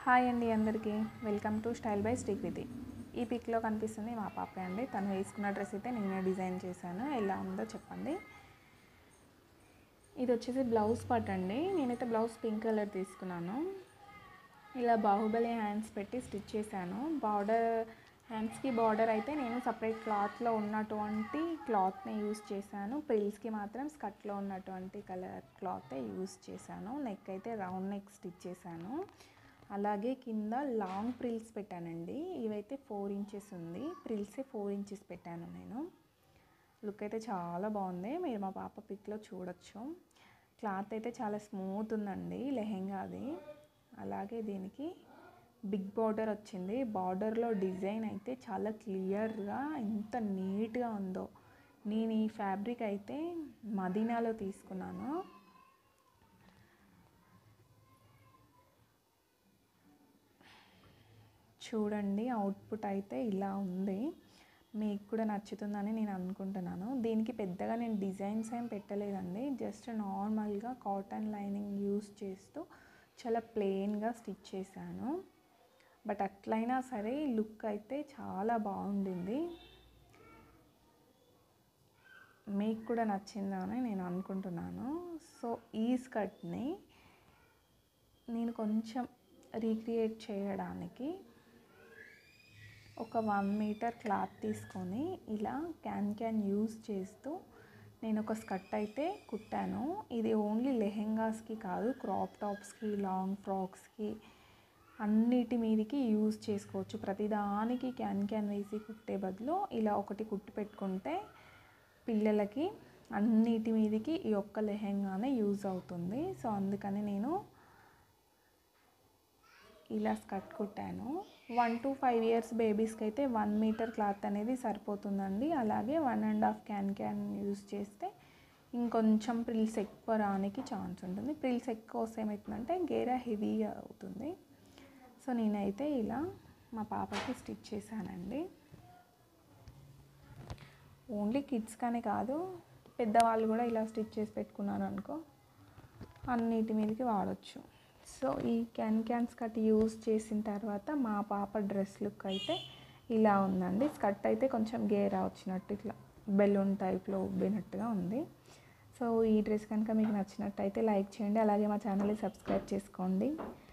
hi అండి అందరికీ welcome to style by Srikruthi ఈ పిక్లో కనిపిస్తుంది మా పాపే అండి తను వేసుకున్న డ్రెస్ అయితే నేనే డిజైన్ చేశాను ఎలా ఉందో చెప్పండి ఇది వచ్చేసి బ్లౌజ్ పార్ట్ అండి నేనైతే బ్లౌజ్ పింక్ కలర్ తీసుకున్నాను ఇలా బాహుబలి హ్యాండ్స్ పెట్టి స్టిచ్ చేశాను బార్డర్ హ్యాండ్స్కి బార్డర్ అయితే నేను సపరేట్ క్లాత్లో ఉన్నటువంటి క్లాత్ని యూస్ చేశాను ప్రిల్స్కి మాత్రం స్కర్ట్లో ఉన్నటువంటి కలర్ క్లాతే యూస్ చేశాను నెక్ అయితే రౌండ్ నెక్ స్టిచ్ చేశాను అలాగే కింద లాంగ్ ప్రిల్స్ పెట్టానండి ఇవైతే ఫోర్ ఇంచెస్ ఉంది ప్రిల్సే ఫోర్ ఇంచెస్ పెట్టాను నేను లుక్ అయితే చాలా బాగుంది మీరు మా పాప పిక్లో చూడొచ్చు క్లాత్ అయితే చాలా స్మూత్ ఉందండి లెహెంగాది అలాగే దీనికి బిగ్ బార్డర్ వచ్చింది బార్డర్లో డిజైన్ అయితే చాలా క్లియర్గా ఎంత నీట్గా ఉందో నేను ఈ ఫ్యాబ్రిక్ అయితే మదీనాలో తీసుకున్నాను చూడండి అవుట్పుట్ అయితే ఇలా ఉంది మీకు కూడా నచ్చుతుందని నేను అనుకుంటున్నాను దీనికి పెద్దగా నేను డిజైన్స్ ఏం పెట్టలేదండి జస్ట్ నార్మల్గా కాటన్ లైనింగ్ యూస్ చేస్తూ చాలా ప్లెయిన్గా స్టిచ్ చేశాను బట్ అట్లయినా సరే లుక్ అయితే చాలా బాగుండింది మీకు కూడా నచ్చిందని నేను అనుకుంటున్నాను సో ఈ స్కర్ట్ని నేను కొంచెం రీక్రియేట్ చేయడానికి ఒక వన్ మీటర్ క్లాత్ తీసుకొని ఇలా క్యాన్ క్యాన్ యూస్ చేస్తూ నేను ఒక స్కర్ట్ అయితే కుట్టాను ఇది ఓన్లీ లెహెంగాస్కి కాదు క్రాప్ టాప్స్కి లాంగ్ ఫ్రాక్స్కి అన్నిటి మీదకి యూజ్ చేసుకోవచ్చు ప్రతిదానికి క్యాన్ క్యాన్ వేసి కుట్టే బదులు ఇలా ఒకటి కుట్టి పెట్టుకుంటే పిల్లలకి అన్నిటి మీదకి ఈ ఒక్క లెహెంగానే యూజ్ అవుతుంది సో అందుకని నేను ఇలా స్కర్ట్ కుట్టాను వన్ టు ఫైవ్ ఇయర్స్ బేబీస్కి అయితే వన్ మీటర్ క్లాత్ అనేది సరిపోతుందండి అలాగే one and half can can use చేస్తే ఇంకొంచెం ప్రిల్స్ ఎక్కువ రానికి ఛాన్స్ ఉంటుంది ప్రిల్స్ ఎక్కువ వస్తే ఏమవుతుందంటే గేరా హెవీ అవుతుంది సో నేనైతే ఇలా మా పాపకి స్టిచ్ చేశానండి ఓన్లీ కిడ్స్ కానీ కాదు పెద్దవాళ్ళు కూడా ఇలా స్టిచ్ చేసి పెట్టుకున్నారు అనుకో అన్నిటి మీదకి వాడచ్చు సో ఈ క్యాన్ క్యాన్ స్కర్ట్ యూస్ చేసిన తర్వాత మా పాప డ్రెస్ లుక్ అయితే ఇలా ఉందండి స్కర్ట్ అయితే కొంచెం గేరా వచ్చినట్టు ఇట్లా బెలూన్ టైప్లో ఉబ్బినట్టుగా ఉంది సో ఈ డ్రెస్ కనుక మీకు నచ్చినట్టయితే లైక్ చేయండి అలాగే మా ఛానల్ని సబ్స్క్రైబ్ చేసుకోండి